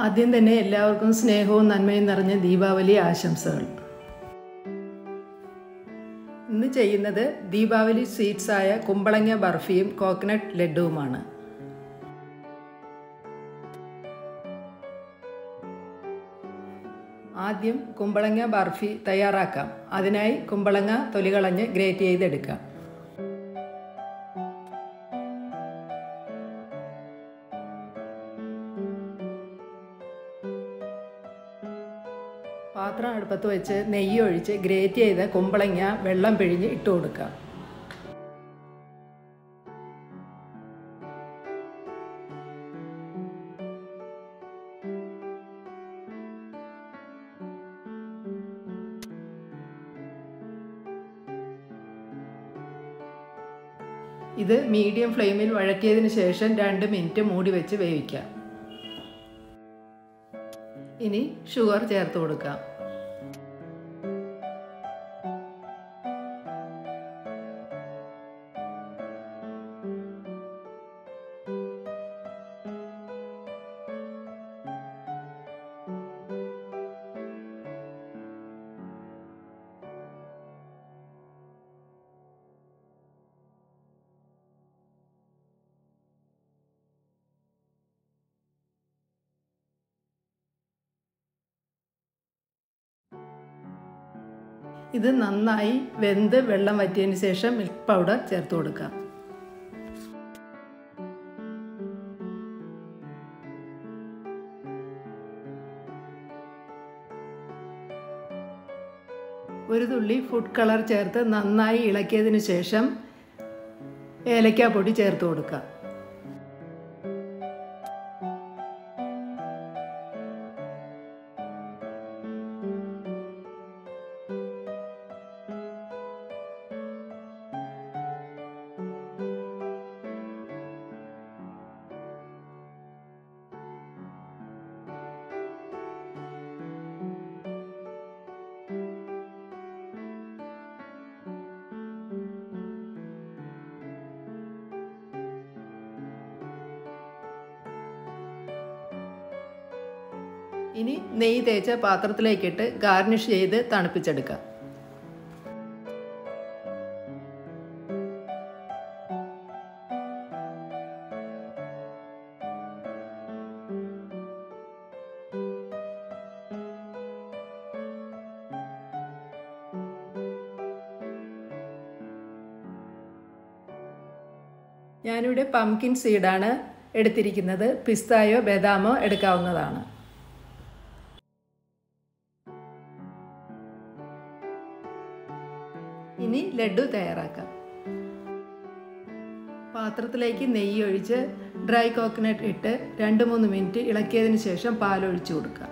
ആദ്യം തന്നെ എല്ലാവർക്കും സ്നേഹവും നന്മയും നിറഞ്ഞ ദീപാവലി ആശംസകൾ ഇന്ന് ചെയ്യുന്നത് ദീപാവലി സ്വീറ്റ്സായ കുമ്പളങ്ങ ബർഫിയും കോക്കനട്ട് ലഡുവുമാണ് ആദ്യം കുമ്പളങ്ങ ബർഫി തയ്യാറാക്കാം അതിനായി കുമ്പളങ്ങ തൊലികളഞ്ഞ് ഗ്രേറ്റ് ചെയ്തെടുക്കാം പാത്രം അടുപ്പത്ത് വെച്ച് നെയ്യ് ഒഴിച്ച് ഗ്രേറ്റ് ചെയ്ത കുമ്പളങ്ങ വെള്ളം പിഴിഞ്ഞ് ഇട്ട് കൊടുക്കാം ഇത് മീഡിയം ഫ്ലെയിമിൽ വഴറ്റിയതിന് ശേഷം രണ്ട് മിനിറ്റ് മൂടി വെച്ച് വേവിക്കാം ഇനി ഷുഗർ ചേർത്ത് കൊടുക്കാം ഇത് നന്നായി വെന്ത് വെള്ളം വറ്റിയതിന് ശേഷം മിൽക്ക് പൗഡർ ചേർത്ത് കൊടുക്കാം ഒരു തുള്ളി ഫുഡ് കളർ ചേർത്ത് നന്നായി ഇളക്കിയതിന് ശേഷം ഏലക്കാപ്പൊടി ചേർത്ത് കൊടുക്കാം ഇനി നെയ്യ് തേച്ച പാത്രത്തിലേക്കിട്ട് ഗാർണിഷ് ചെയ്ത് തണുപ്പിച്ചെടുക്കാം ഞാനിവിടെ പംകിൻ സീഡാണ് എടുത്തിരിക്കുന്നത് പിസ്തായോ ബദാമോ എടുക്കാവുന്നതാണ് ഇനി ലഡു തയ്യാറാക്കാം പാത്രത്തിലേക്ക് നെയ്യ് ഒഴിച്ച് ഡ്രൈ കോക്കനട്ട് ഇട്ട് രണ്ട് മൂന്ന് മിനിറ്റ് ഇളക്കിയതിന് ശേഷം പാലൊഴിച്ചു കൊടുക്കാം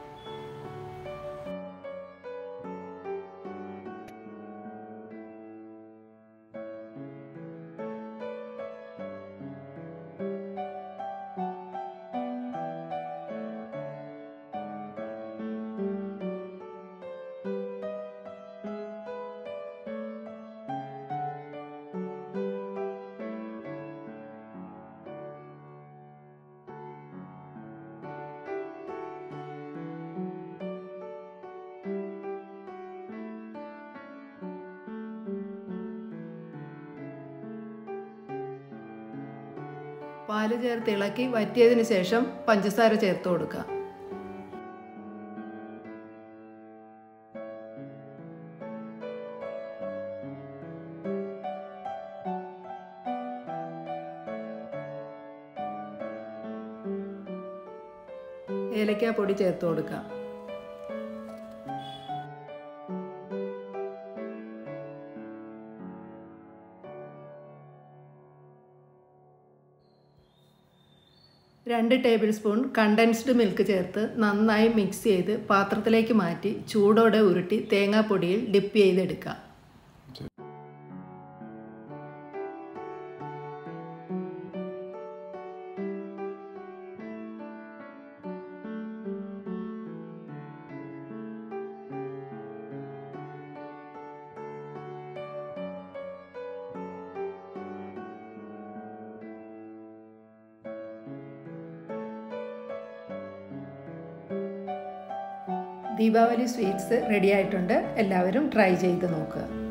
പാല് ചേർത്ത് ഇളക്കി വറ്റിയതിന് ശേഷം പഞ്ചസാര ചേർത്ത് കൊടുക്കുക ഏലക്കാ പൊടി ചേർത്ത് കൊടുക്കാം രണ്ട് ടേബിൾ സ്പൂൺ കണ്ടൻസ്ഡ് മിൽക്ക് ചേർത്ത് നന്നായി മിക്സ് ചെയ്ത് പാത്രത്തിലേക്ക് മാറ്റി ചൂടോടെ ഉരുട്ടി തേങ്ങാപ്പൊടിയിൽ ഡിപ്പ് ചെയ്തെടുക്കാം ദീപാവലി സ്വീറ്റ്സ് റെഡി ആയിട്ടുണ്ട് എല്ലാവരും ട്രൈ ചെയ്ത് നോക്കുക